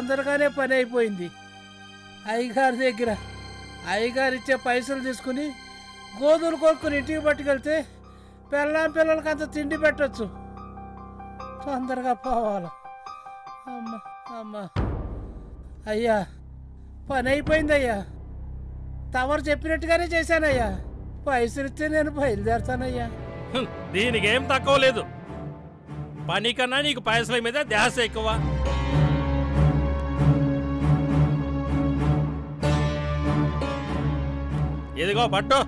తొందరగానే పని అయిపోయింది అయ్యగారి దగ్గర అయ్యగారు ఇచ్చే పైసలు తీసుకుని గోధులు కొనుక్కుని ఇంటికి పట్టుకెళ్తే పిల్లం పిల్లలకి అంత తిండి పెట్టొచ్చు తొందరగా పోవాలి అమ్మ అమ్మ అయ్యా పని అయిపోయింది అయ్యా తమరు చెప్పినట్టుగానే చేశానయ్యా పైసలు ఇస్తే నేను బయలుదేరుతానయ్యా హ్మ్, దీనికి ఏం తక్కువ లేదు పని కన్నా నీకు పైసల మీద ధ్యాస ఎక్కువ ఇదిగో పట్టు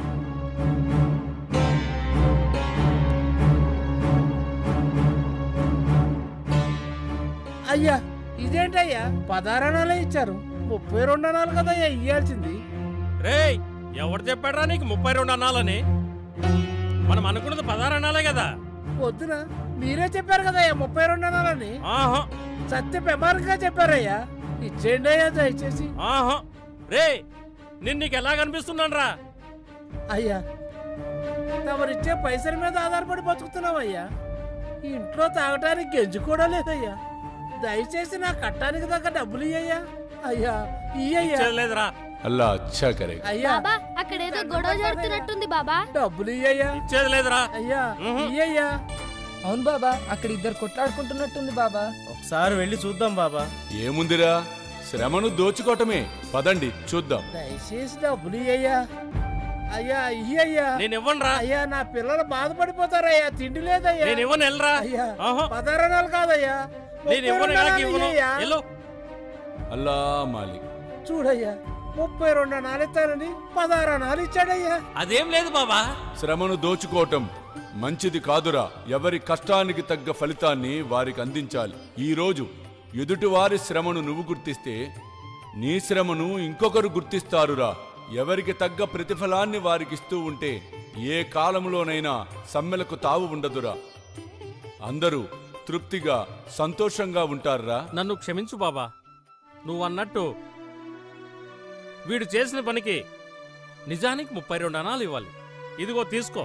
అయ్యా ఇదేంటయ్యా పదారణాలే ఇచ్చారు ముప్పై రెండు అనాలు కదయ్యా ఇయ్యాల్సింది రేయ్ ఎవరు చెప్పాడ్రా నీకు ముప్పై రెండు అన్నాలని మనం అనుకున్నది పదహారు అన్నాలే కదా పొద్దున మీరే చెప్పారు కదయ్యా ముప్పై రెండు అనాలని ఆహా సత్య పెమారుగా చెప్పారయ్యా ఇచ్చేయండి అయ్యా దయచేసి ఆహా రే నేను నీకు ఎలా కనిపిస్తున్నాను రా అయ్యా తమరిచ్చే పైసల మీద ఆధారపడి బతుకుతున్నామయ్యా ఇంట్లో తాగటానికి గెంజు కూడా లేదయ్యా దయచేసి నా కట్టానికి తగ్గ డబ్బులు ఇయ్యయ్యా అయ్యా ఇయ్యయ్యా లేదురా అల్లా అచ్చా కరేగా అయ్యా బాబా అక్కడేదో గొడవ జరుగుతున్నట్టుంది బాబా డబ్బులు ఇయ్యయ్యా ఇచ్చేది లేదురా అయ్యా మ్హూ. ఇయ్యయ్యా అవును బాబా అక్కడ ఇద్దరు కొట్లాడుకుంటున్నట్టుంది బాబా ఒకసారి వెళ్ళి చూద్దాం బాబా ఏముందిరా శ్రమను దోచుకోవటమే పదండి చూద్దాం దయచేసి డబ్బులు ఇయ్యయ్యా అయ్యా ఇయ్యయ్యా నేను ఇవ్వనురా అయ్యా నా పిల్లలు బాధపడిపోతారయ్యా తిండి లేదయ్యా నేను ఇవ్వను వెళ్ళరా అయ్యా ఆహా పదారణాలు కాదయ్యా నేను ముప్పై ఇవ్వను రెండు నాకు అనాలు ఇవ్వను ఇయ్యయ్యా. వెళ్ళు అల్లా మాలిక్ చూడయ్యా ముప్పై రెండు అనాలు ఇస్తానని పదహారు అనాలు ఇచ్చాడయ్యా అదేం లేదు బాబా శ్రమను దోచుకోవటం మంచిది కాదురా ఎవరి కష్టానికి తగ్గ ఫలితాన్ని వారికి అందించాలి ఈ రోజు ఎదుటివారి శ్రమను నువ్వు గుర్తిస్తే నీ శ్రమను ఇంకొకరు గుర్తిస్తారురా ఎవరికి తగ్గ ప్రతిఫలాన్ని వారికిస్తూ ఉంటే ఏ కాలంలోనైనా సమ్మెలకు తావు ఉండదురా అందరూ తృప్తిగా సంతోషంగా ఉంటారురా నన్ను క్షమించు బాబా నువ్వు అన్నట్టు వీడు చేసిన పనికి నిజానికి ముప్పై రెండు అనాలు ఇవ్వాలి ఇదిగో తీసుకో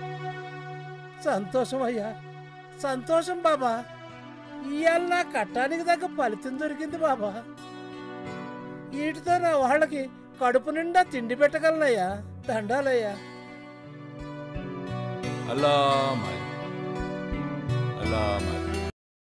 సంతోషం అయ్యా సంతోషం బాబా ఇవాళ నా కట్టానికి తగ్గ ఫలితం దొరికింది బాబా వీటితో నా వాళ్ళకి కడుపు నిండా తిండి పెట్టగలనయ్యా దండాలయ్యా అల్లా మాలిక్ అల్లా మాలిక్